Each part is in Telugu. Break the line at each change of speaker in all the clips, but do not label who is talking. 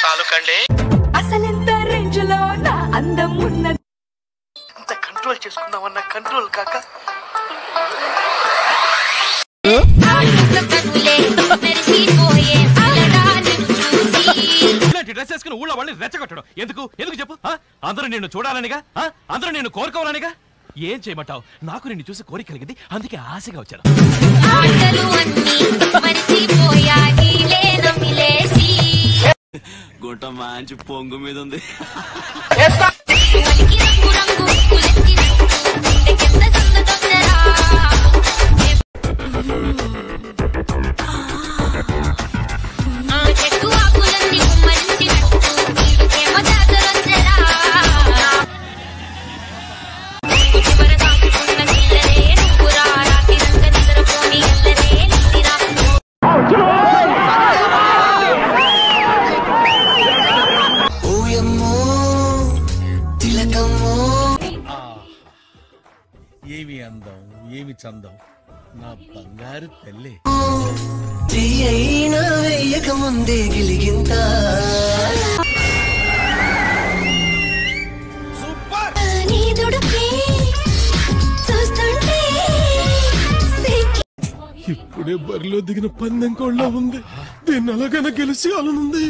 నాలుకండే
అసలెంత రేంజ్ లో నా అందం ఉన్నది
ఎంత కంట్రోల్ చేసుకుందామన్న కంట్రోల్ కాక
ఇలాంటి డ్రెస్ వేసుకుని ఊళ్ళో వాళ్ళని రెచ్చగొట్టడం ఎందుకు ఎందుకు చెప్పు ఆ? అందరూ నిన్ను చూడాలనిగా ఆ? అందరూ నిన్ను కోరుకోవాలనిగా ఏం చేయమంటావు నాకు నిన్ను చూసి కోరిక కలిగింది అందుకే ఆశగా వచ్చాను
గుంట మంచి పొంగు మీద ఉంది
చెట్టు ఆకులన్నీ కుమ్మరించినట్టు వీడికేమో జాతరొచ్చరా చివర దాచుకున్న పిల్లలే నువ్వురా రాత్రిరంతా నిద్రపోని ఎల్లనే నిద్దిరా
ఏమి అందం ఏమి చందం నా బంగారు తల్లి
చెయ్యైనా వెయ్యక ముందే గిలిగింత
నీ దుడుకే చూస్తుంటే సిగ్గు
ఇప్పుడే బరిలో దిగిన పందెం కోళ్ళ ఉంది దీన్ని అలాగైనా గెలిచి అనుంది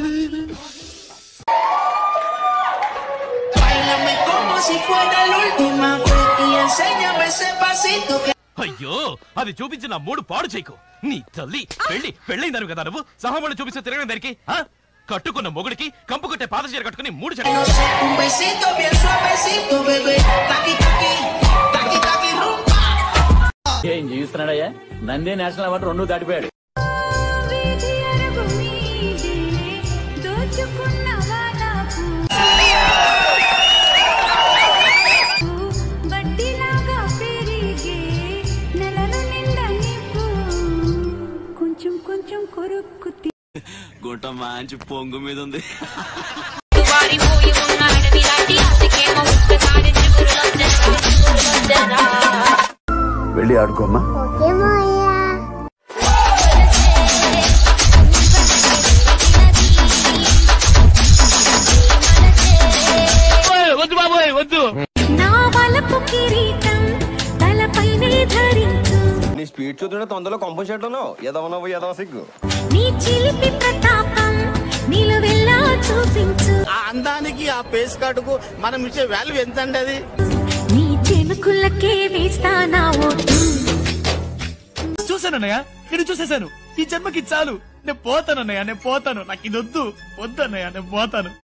Báilame como si fuera la última vez y enséñame ese pasito que
అయ్యో అది చూపించి నా మూడు పాడు చేయకు నీ తల్లి పెళ్లి పెళ్ళైందాను కదా నువ్వు సహాములు చూపిస్తే తిరగడం దానికి ఆ? కట్టుకున్న మొగుడికి కంపు కొట్టే పాత చీర కట్టుకుని మూడు
no
చెడు
sé, un besito bien suavecito, bebé. Taqui, taqui, taqui, taqui, rumba.
ఏం జీవిస్తున్నాడయ్యా నంది నేషనల్ అవార్డు రెండు దాటిపోయాడు
వీధి అరుగు మీదే దోచుకున్నవా నాకు వడ్డీలాగా పెరిగే నెలలు నిండా నిప్పు కొంచెం కొంచెం కొరుక్కు
గుంట మంచి పొంగు మీద ఉంది
వారిపోయి ఉన్న అడవి లాంటి ఆశకేమో ఒక్కసారి త్రిపురలొచ్చరా
వెళ్ళి ఆడుకోమ్మా
నా వలపు కిరీటం తలపైనే ధరించు
నీ స్పీడ్ చూస్తుంటే తొందరలో కంపెన్సేట్ ఎదవ నవ్వు ఎదవ సిగ్గు
నీ చిలిపి ప్రతాపం నిలువెల్లా చూపించు
ఆ అందానికి ఆ పేస్ కార్డుకు మనం ఇచ్చే వాల్యూ ఎంత అండి అది
నీ చెనుకులకే వేస్తానా ఓటు
చూసానన్నయ్య నేను చూసేశాను ఈ జన్మకి చాలు నేను పోతానన్నయ్య నేను పోతాను నాకు ఇది వద్దు వద్దన్నయ్య నేను పోతాను